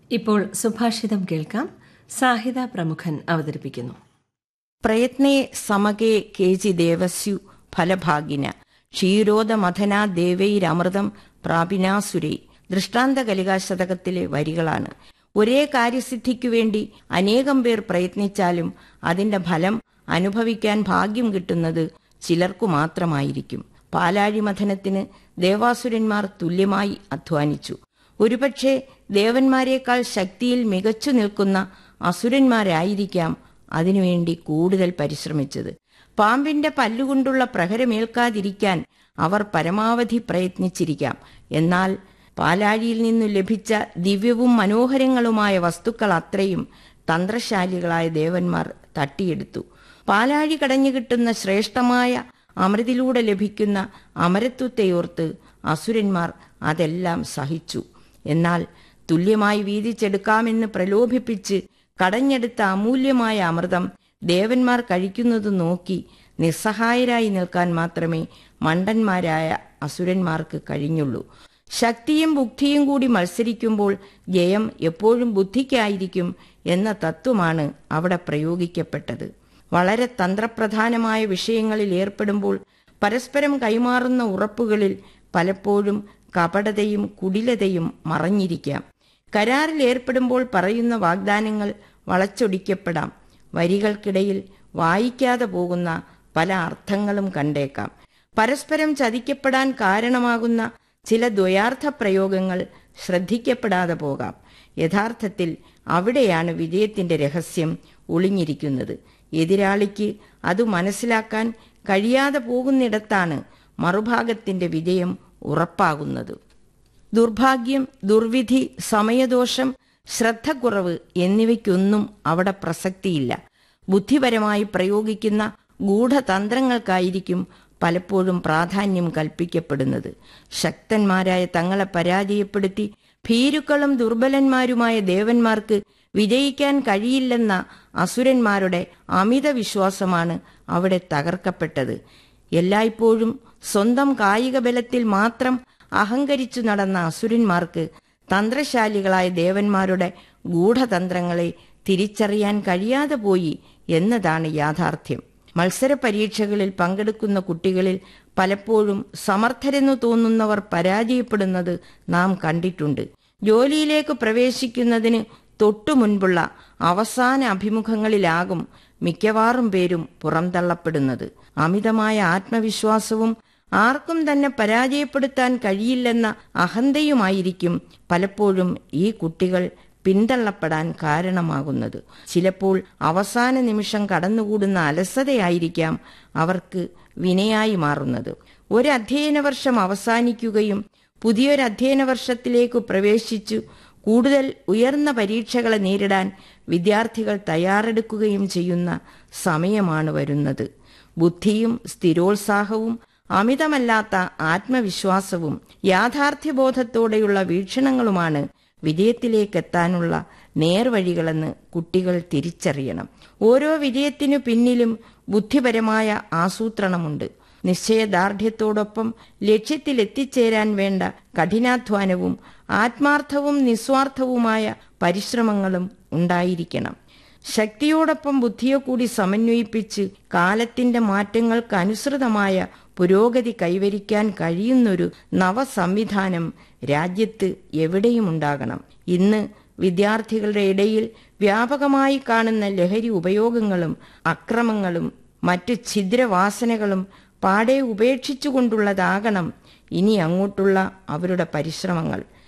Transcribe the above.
ഇപ്പോൾ സുഭാഷിതം കേൾക്കാം സാഹിത പ്രമുഖൻ അവതരിപ്പിക്കുന്നു പ്രയത്നേ സമകേ കേചി ദേവസ്യു ഫലഭാഗിന ക്ഷീരോദമഥനാ ദേവൈരമൃതം പ്രാപിനാസുരേ ദൃഷ്ടാന്ത കലികാശതകത്തിലെ വരികളാണ് ഒരേ കാര്യസിദ്ധിക്കു വേണ്ടി അനേകം പേർ പ്രയത്നിച്ചാലും അതിന്റെ ഫലം അനുഭവിക്കാൻ ഭാഗ്യം കിട്ടുന്നത് ചിലർക്കു മാത്രമായിരിക്കും പാലാഴി മഥനത്തിന് ദേവാസുരന്മാർ തുല്യമായി അധ്വാനിച്ചു ഒരുപക്ഷെ ദേവന്മാരെക്കാൾ ശക്തിയിൽ മികച്ചു നിൽക്കുന്ന അസുരന്മാരായിരിക്കാം അതിനുവേണ്ടി കൂടുതൽ പരിശ്രമിച്ചത് പാമ്പിന്റെ പല്ലുകൊണ്ടുള്ള പ്രഹരമേൽക്കാതിരിക്കാൻ അവർ പരമാവധി പ്രയത്നിച്ചിരിക്കാം എന്നാൽ പാലാഴിയിൽ നിന്നു ലഭിച്ച ദിവ്യവും മനോഹരങ്ങളുമായ വസ്തുക്കൾ അത്രയും തന്ത്രശാലികളായ ദേവന്മാർ തട്ടിയെടുത്തു പാലാഴി കടഞ്ഞു കിട്ടുന്ന ശ്രേഷ്ഠമായ അമൃതിലൂടെ ലഭിക്കുന്ന അമരത്വത്തെയോർത്ത് അസുരന്മാർ അതെല്ലാം സഹിച്ചു എന്നാൽ തുല്യമായി വീതിച്ചെടുക്കാമെന്ന് പ്രലോഭിപ്പിച്ച് കടഞ്ഞെടുത്ത അമൂല്യമായ അമൃതം ദേവന്മാർ കഴിക്കുന്നത് നോക്കി നിസ്സഹായരായി നിൽക്കാൻ മാത്രമേ മണ്ടന്മാരായ അസുരന്മാർക്ക് കഴിഞ്ഞുള്ളൂ ശക്തിയും ബുദ്ധിയും കൂടി മത്സരിക്കുമ്പോൾ ജയം എപ്പോഴും ബുദ്ധിക്കായിരിക്കും എന്ന തത്വമാണ് അവിടെ പ്രയോഗിക്കപ്പെട്ടത് വളരെ തന്ത്രപ്രധാനമായ വിഷയങ്ങളിൽ ഏർപ്പെടുമ്പോൾ പരസ്പരം കൈമാറുന്ന ഉറപ്പുകളിൽ പലപ്പോഴും കപടതയും കുടിലതയും മറഞ്ഞിരിക്കാം കരാറിൽ ഏർപ്പെടുമ്പോൾ പറയുന്ന വാഗ്ദാനങ്ങൾ വളച്ചൊടിക്കപ്പെടാം വരികൾക്കിടയിൽ വായിക്കാതെ പോകുന്ന പല അർത്ഥങ്ങളും കണ്ടേക്കാം പരസ്പരം ചതിക്കപ്പെടാൻ കാരണമാകുന്ന ചില ദ്വയാർത്ഥ പ്രയോഗങ്ങൾ ശ്രദ്ധിക്കപ്പെടാതെ പോകാം യഥാർത്ഥത്തിൽ അവിടെയാണ് വിജയത്തിന്റെ രഹസ്യം ഒളിഞ്ഞിരിക്കുന്നത് എതിരാളിക്ക് അത് മനസ്സിലാക്കാൻ കഴിയാതെ പോകുന്നിടത്താണ് മറുഭാഗത്തിന്റെ വിജയം ഉറപ്പാകുന്നത് ദുർഭാഗ്യം ദുർവിധി സമയദോഷം ശ്രദ്ധക്കുറവ് എന്നിവയ്ക്കൊന്നും അവിടെ പ്രസക്തിയില്ല ബുദ്ധിപരമായി പ്രയോഗിക്കുന്ന ഗൂഢതന്ത്രങ്ങൾക്കായിരിക്കും പലപ്പോഴും പ്രാധാന്യം കൽപ്പിക്കപ്പെടുന്നത് ശക്തന്മാരായ തങ്ങളെ പരാജയപ്പെടുത്തി ഭീരുക്കളും ദുർബലന്മാരുമായ ദേവന്മാർക്ക് വിജയിക്കാൻ കഴിയില്ലെന്ന അസുരന്മാരുടെ അമിത വിശ്വാസമാണ് അവിടെ തകർക്കപ്പെട്ടത് എല്ലായ്പ്പോഴും സ്വന്തം കായിക ബലത്തിൽ മാത്രം അഹങ്കരിച്ചു നടന്ന അസുരന്മാർക്ക് തന്ത്രശാലികളായ ദേവന്മാരുടെ ഗൂഢതന്ത്രങ്ങളെ തിരിച്ചറിയാൻ കഴിയാതെ പോയി എന്നതാണ് യാഥാർത്ഥ്യം മത്സര പരീക്ഷകളിൽ പങ്കെടുക്കുന്ന കുട്ടികളിൽ പലപ്പോഴും സമർത്ഥരെന്നു തോന്നുന്നവർ പരാജയപ്പെടുന്നത് നാം കണ്ടിട്ടുണ്ട് ജോലിയിലേക്ക് പ്രവേശിക്കുന്നതിന് തൊട്ടു മുൻപുള്ള അവസാന അഭിമുഖങ്ങളിലാകും മിക്കവാറും പേരും പുറംതള്ളപ്പെടുന്നത് അമിതമായ ആത്മവിശ്വാസവും ആർക്കും തന്നെ പരാജയപ്പെടുത്താൻ കഴിയില്ലെന്ന അഹന്തയുമായിരിക്കും പലപ്പോഴും ഈ കുട്ടികൾ പിന്തള്ളപ്പെടാൻ കാരണമാകുന്നത് ചിലപ്പോൾ അവസാന നിമിഷം കടന്നുകൂടുന്ന അലസതയായിരിക്കാം അവർക്ക് വിനയായി മാറുന്നത് ഒരു അധ്യയന വർഷം അവസാനിക്കുകയും പുതിയൊരു അധ്യയന വർഷത്തിലേക്ക് പ്രവേശിച്ചു കൂടുതൽ ഉയർന്ന പരീക്ഷകളെ നേരിടാൻ വിദ്യാർത്ഥികൾ തയ്യാറെടുക്കുകയും ചെയ്യുന്ന സമയമാണ് വരുന്നത് ബുദ്ധിയും സ്ഥിരോത്സാഹവും അമിതമല്ലാത്ത ആത്മവിശ്വാസവും യാഥാർത്ഥ്യബോധത്തോടെയുള്ള വീക്ഷണങ്ങളുമാണ് വിജയത്തിലേക്കെത്താനുള്ള നേർവഴികളെന്ന് കുട്ടികൾ തിരിച്ചറിയണം ഓരോ വിജയത്തിനു പിന്നിലും ബുദ്ധിപരമായ ആസൂത്രണമുണ്ട് നിശ്ചയദാർഢ്യത്തോടൊപ്പം ലക്ഷ്യത്തിലെത്തിച്ചേരാൻ വേണ്ട കഠിനാധ്വാനവും ആത്മാർത്ഥവും നിസ്വാർത്ഥവുമായ പരിശ്രമങ്ങളും ഉണ്ടായിരിക്കണം ശക്തിയോടൊപ്പം ബുദ്ധിയെ കൂടി സമന്വയിപ്പിച്ച് കാലത്തിന്റെ മാറ്റങ്ങൾക്ക് അനുസൃതമായ പുരോഗതി കൈവരിക്കാൻ കഴിയുന്നൊരു നവസംവിധാനം രാജ്യത്ത് എവിടെയും ഉണ്ടാകണം ഇന്ന് വിദ്യാർത്ഥികളുടെ ഇടയിൽ വ്യാപകമായി കാണുന്ന ലഹരി ഉപയോഗങ്ങളും അക്രമങ്ങളും മറ്റ് ഛിദ്രവാസനകളും പാടെ ഉപേക്ഷിച്ചുകൊണ്ടുള്ളതാകണം ഇനി അങ്ങോട്ടുള്ള അവരുടെ പരിശ്രമങ്ങൾ